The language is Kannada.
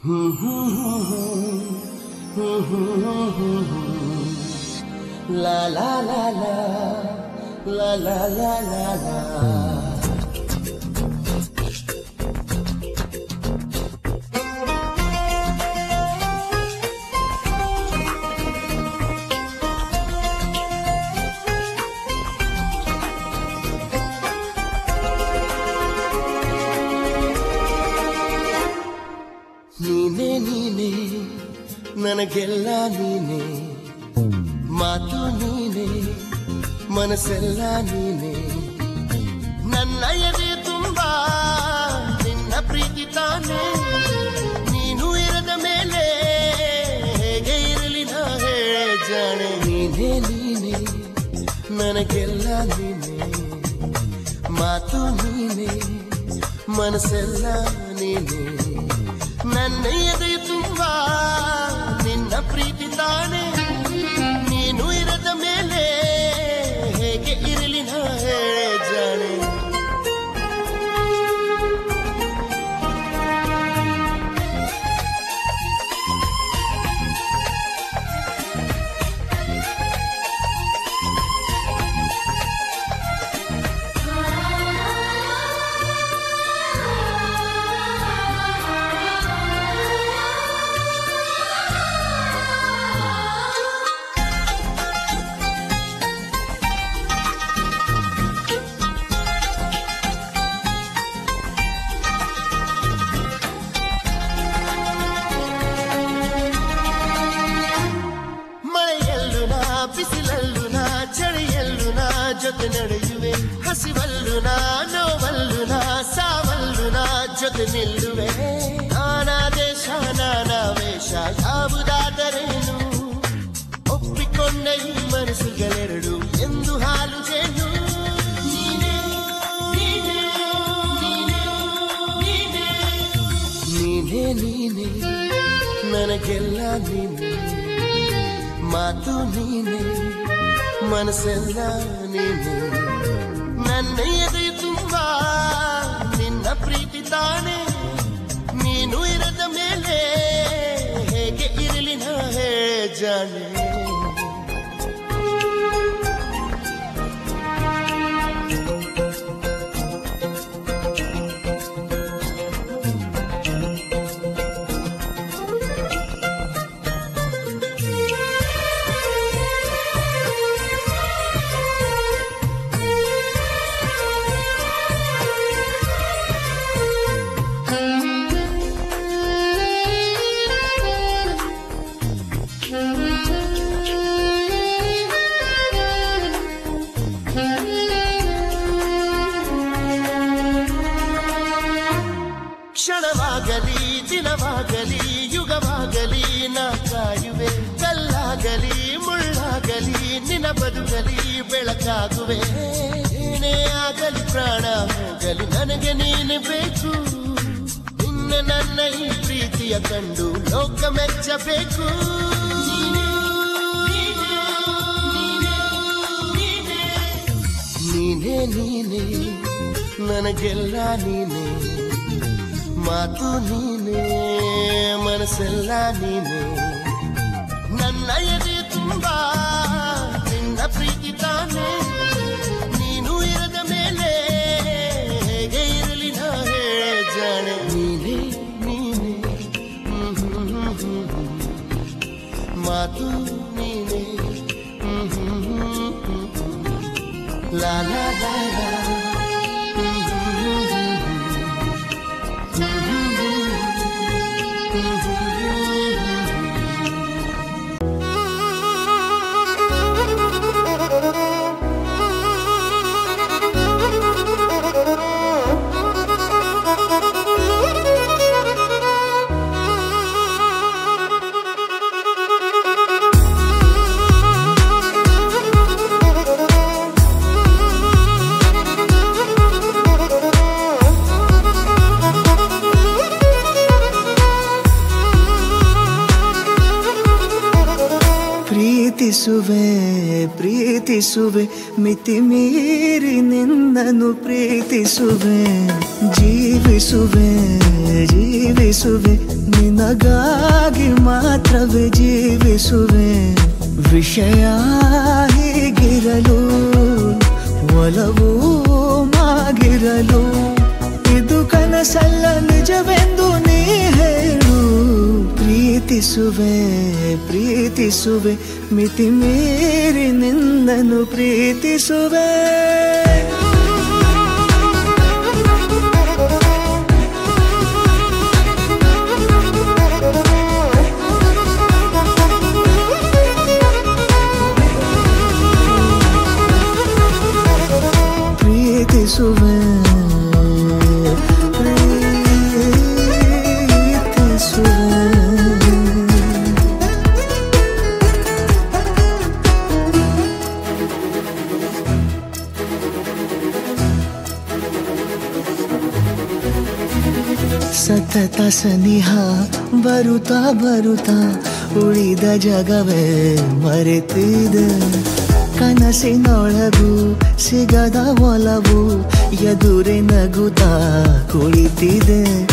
La la la la, la la la la la. ನೀನೇ ನೀನೇ ನನಗೆಲ್ಲ ನೀನೇ ಮಾತು ನೀನೇ ಮನಸ್ಸೆಲ್ಲ ನೀನೇ ನನ್ನ ಎದೆ ತುಂಬಾ ನಿನ್ನ ಪ್ರೀತಿ ತಾನೇ ನೀನು ಇರದ ಮೇಲೆ ಹೇಗೆ ಇರಲಿ ನಾ ಹೇಳೆ ಜಾಣೆ ನೀನೇ ನೀನೇ ನನಗೆಲ್ಲ ನೀನೇ ಮಾತು ನೀನೇ ಮನಸ್ಸೆಲ್ಲ ನೀನೇ ನನ್ನ ಎದೆ ತುಂಬಾ ನಿನ್ನ ಪ್ರೀತಿ ತಾನೆ ನೀನು ಇರದ ಮೇಲೆ ಹೇಗೆ ಇರಲಿ ನಾ ಹೇಳೆ ಜಾಣೆ ಮಳೆಯಲ್ಲೂ ನಾ ಬಿಸಿಲಲ್ಲೂ ನಾ ಚಳಿಯಲ್ಲೂ ನಾ ಜೊತೆ ನಡೆಯುವೆ ಹಸಿವಲ್ಲೂ ನಾ ನೋವಲ್ಲೂ ನಾ ಸಾವಲ್ಲೂ ನಾ ಜೊತೆ ನಿಲ್ಲುವೆ ನಾನಾ ದೇಶ ನಾನಾ ವೇಷ ಯಾವುದಾದರೇನು ಒಪ್ಪಿಕೊಂಡ ಈ ಮನಸ್ಸುಗಳೆರಡು ಎಂದು ಹಾಲು ಜೇನು ನೀನೇ, ನೀನೇ, ನೀನೇ, ನೀನೇ. ನೀನೇ ನೀನೇ ನನಗೆಲ್ಲ ನೀನೇ ಮಾತು ನೀನೆ ಮನಸ್ಸೆಲ್ಲ ನೀನೆ ನನ್ನ ಎದೆ ತುಂಬಾ ನಿನ್ನ ಪ್ರೀತಿ ತಾನೆ ನೀನು ಇರದ ಮೇಲೆ ಹೇಗೆ ಇರಲಿ ನಾ ಹೇಳೆ ಜಾಣೆ ಕ್ಷಣವಾಗಲಿ ದಿನವಾಗಲಿ ಯುಗವಾಗಲಿ ನಾ ಕಾಯುವೆ ಕಲ್ಲಾಗಲಿ ಮುಳ್ಳಾಗಲಿ ನಿನ ಬದುಕಲಿ ಬೆಳಕಾಗುವೆ ಏನೇ ಆಗಲಿ ಪ್ರಾಣ ಹೋಗಲಿ ನನಗೆ ನೀನು ಬೇಕು ನಿನ್ನ ನನ್ನ ಈ ಪ್ರೀತಿಯ ಕಂಡು ಲೋಕ ಮೆಚ್ಚಬೇಕು ನೀನೇ ನೀನೇ ನನಗೆಲ್ಲ ನೀನೇ ಮಾತು ನೀನೇ ಮನಸ್ಸೆಲ್ಲ ನೀನೇ ನನ್ನ ಎದೆ ತುಂಬಾ ನಿನ್ನ ಪ್ರೀತಿ ತಾನೆ ನೀನು ಇರದ ಮೇಲೆ ಹೇಗೆ ಇರಲಿ ನಾ ಹೇಳೆ ಜಾಣೆ ನೀನೇ ನೀನೇ ಹ್ಮ್ ಹ್ಮ್ ಹ್ಮ್ ಹ್ಮ್ ಹ್ಮ್. ಮಾತು ನೀನೇ ಹ್ಮ್ ಹ್ಮ್ ಹ್ಮ್ ಹ್ಮ್ ಹ್ಮ್. ಲಾ ಲಾ ಲಾ ಲಾ ಹ್ಮ್ ಹ್ಮ್ ಹ್ಮ್ ಹ್ಮ್ ಹ್ಮ್. ಪ್ರೀತಿಸುವೆ ಪ್ರೀತಿಸುವೆ ಮಿತಿ ಮೀರಿ ನಿನ್ನನ್ನು ಪ್ರೀತಿಸುವೆ ಜೀವಿಸುವೆ ಜೀವಿಸುವೆ ನಿನಗಾಗಿ ಮಾತ್ರವೇ ಜೀವಿಸುವೆ ವಿಷಯ ಹೀಗಿರಲು ಒಲವು ಮಾಗಿರಲು ಇದು ಕನಸಲ್ಲ ನಿಜವೆಂದು ನೀ ಹೇಳು ಪ್ರೀತಿಸುವೆ ಪ್ರೀತಿಸುವೆ ಮಿತಿ ಮೀರಿ ನಿನ್ನನ್ನು ಪ್ರೀತಿಸುವೆ ಪ್ರೀತಿಸುವೆ ಪ್ರೀತಿಸುವೆ ಸತತ ಸನಿಹ ಬರುತ್ತಾ ಬರುತ್ತಾ ಉಳಿದ ಜಗವೇ ಮರೆತಿದೆ ಕನಸಿನೊಳಗು ಸಿಗದ ಒಲವು ಎದುರೆ ನಗುತ್ತಾ ಕುಳಿತಿದೆ